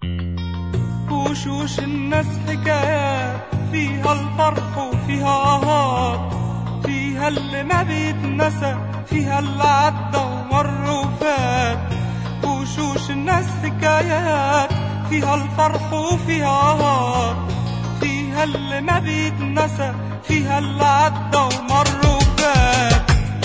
وشوش الناس حكايات فيها الفرح وفيها آهات فيها اللي ما بيتنسى فيها اللي عدى ومر وفات وشوش الناس حكايات فيها الفرح وفيها آهات فيها اللي ما بيتنسى فيها اللي عدى ومر وفات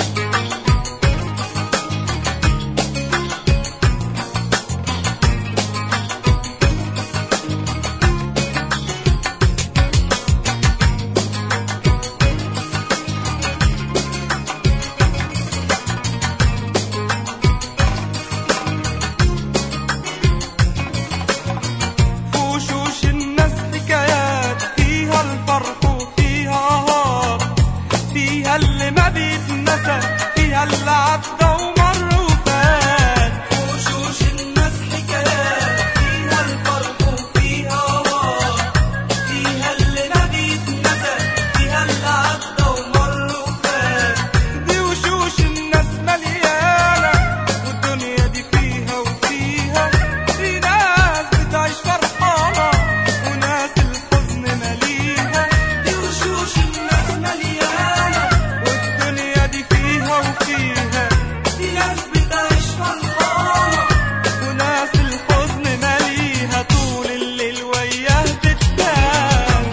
وشوش الناس حكايات فيها الفرح وفيها آهات فيها اللي ما بيتنسى فيها اللي عدى ومر وفات وشوش الناس حكايات فيها الفرح وفيها آهات فيها اللي ما بيتنسى فيها اللي عدى ومر وفات دي وشوش الناس مليانة والدنيا دي فيها وفيها في ناس بتعيش فرحانة وناس الحزن مليها دي وشوش الناس مليانة والدنيا دي فيها وفيها في ناس بتعيش فرحانة وناس الحزن مليها طول الليل وياه تتكلم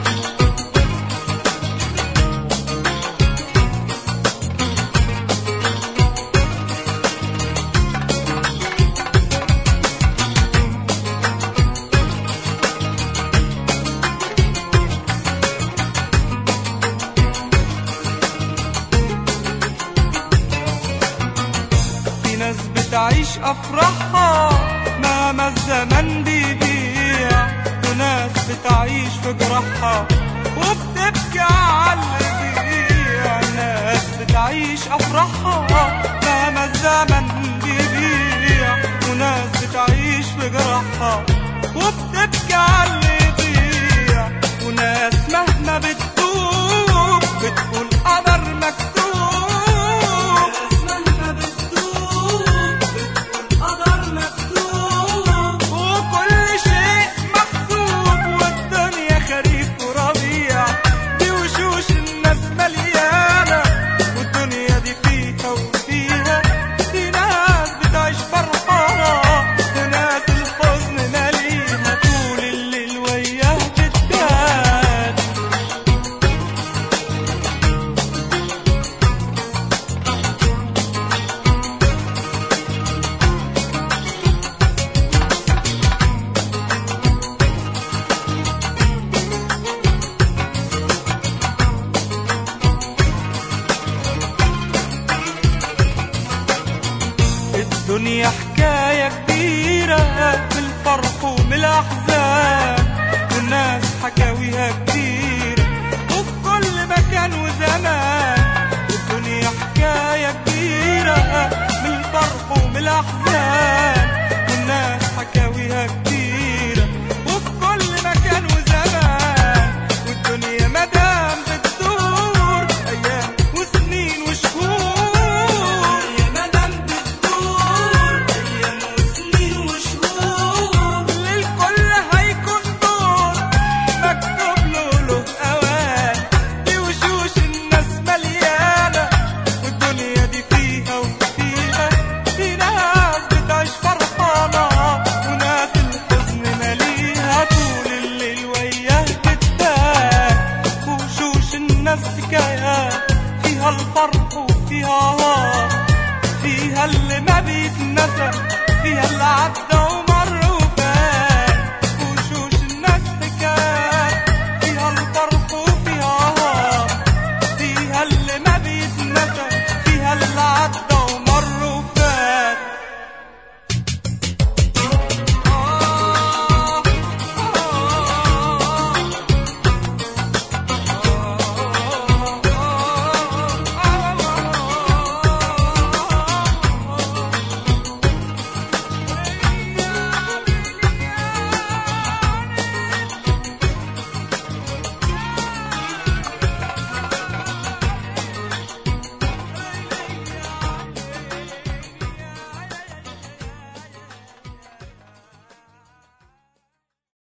في ناس بتعيش أفراحها مهما الزمن بيبيع وناس بتعيش في جراحها وبتبكي على اللي بيبيع ناس بتعيش أفراحها مهما الزمن بيبيع وناس بتعيش في جراحها وبتبكي على اللي بيبيع وناس مهما بتدوب بتقول قدر مكتوب مهما بتدوب بتقول قدر مكتوب وكل شيء محسوب والدنيا خريف وربيع دي وشوش الناس مليانة والدنيا دي فيها وفيها في ناس بتعيش فرحانة وناس الحزن ماليها طول الليل وياه تتكات الدنيا حكاية كبيرة بالفرح وبالأحزان والناس حكاويها كتير وفي كل مكان وزمان الدنيا حكاية كبيرة بالفرح وبالأحزان والناس حكاويها كتيرة وفي كل مكان وزمان والدنيا مدام بتدور أيام وسنين وشهور يا مدام بتدور أيام وسنين وشهور للكل هيكون دور مكتوب له له أوان دي وشوش الناس مليانة والدنيا دي فيها وفيها في ناس بتعيش فرحانة وناس الحزن ماليها طول الليل وياه تتبان وشوش الناس حكايات فيها الفرح وفيها آه فيها اللي ما بيتنسى فيها اللي عدى وما